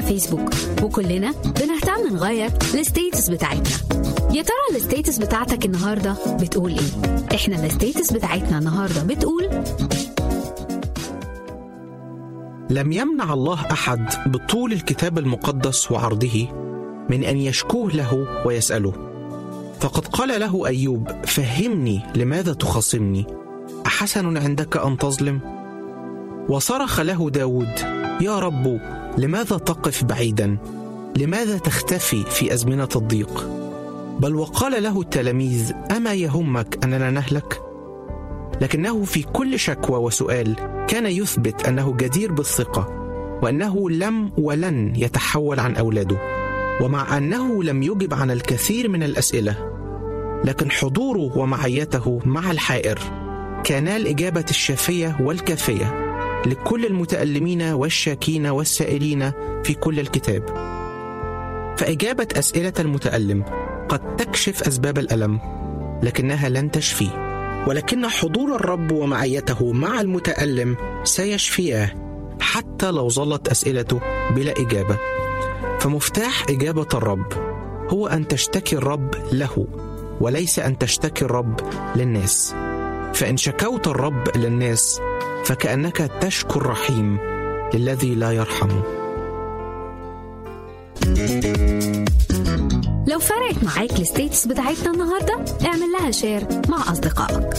فيسبوك وكلنا بنهتم نغير الستيتس بتاعتنا يا ترى الستيتس بتاعتك النهارده بتقول ايه احنا الستيتس بتاعتنا النهارده بتقول لم يمنع الله احد بطول الكتاب المقدس وعرضه من ان يشكوه له ويساله فقد قال له ايوب فهمني لماذا تخاصمني احسن عندك ان تظلم وصرخ له داود يا رب لماذا تقف بعيدا لماذا تختفي في ازمنه الضيق بل وقال له التلاميذ اما يهمك اننا نهلك لكنه في كل شكوى وسؤال كان يثبت انه جدير بالثقه وانه لم ولن يتحول عن اولاده ومع انه لم يجب عن الكثير من الاسئله لكن حضوره ومعيته مع الحائر كانا الاجابه الشافيه والكافيه لكل المتالمين والشاكين والسائلين في كل الكتاب فاجابه اسئله المتالم قد تكشف اسباب الالم لكنها لن تشفيه ولكن حضور الرب ومعيته مع المتألم سيشفياه حتى لو ظلت أسئلته بلا إجابة فمفتاح إجابة الرب هو أن تشتكي الرب له وليس أن تشتكي الرب للناس فإن شكوت الرب للناس فكأنك تشكو الرحيم للذي لا يرحمه لو فرقت معاك الستيتس بتاعتنا النهارده اعمل لها شير مع اصدقائك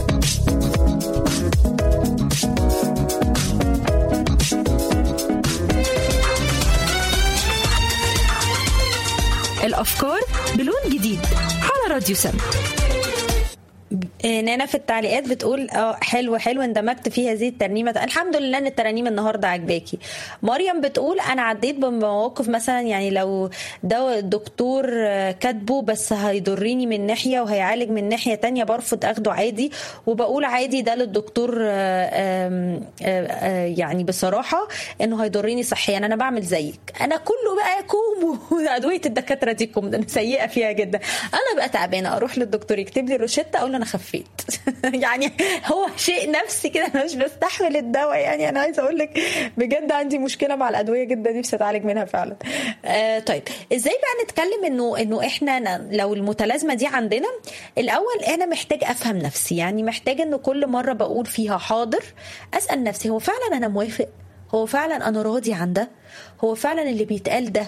الأفكار بلون جديد على راديو سم آه، نانا في التعليقات بتقول اه حلو حلو اندمجت في هذه الترنيمه الحمد لله ان الترانيم النهارده عجباكي مريم بتقول انا عديت بمواقف مثلا يعني لو ده الدكتور آه، كاتبه بس هيضرني من ناحيه وهيعالج من ناحيه تانية برفض اخده عادي وبقول عادي ده للدكتور آه، آم، آه، آه، يعني بصراحه انه هيضرني صحيا انا بعمل زيك انا كله بقى كوم وادويه الدكاتره دي كوم ده انا سيئه فيها جدا انا بقى تعبانه اروح للدكتور يكتب لي روشته اقول له انا خفيت يعني هو شيء نفسي كده انا مش بستحمل الدواء يعني انا عايزه اقول لك بجد عندي مشكله مع الادويه جدا نفسي اتعالج منها فعلا آه طيب ازاي بقى نتكلم انه انه احنا ن- لو المتلازمه دي عندنا الاول انا محتاج افهم نفسي يعني محتاج انه كل مره بقول فيها حاضر اسال نفسي هو فعلا انا موافق هو فعلا انا راضي عن ده هو فعلا اللي بيتقال ده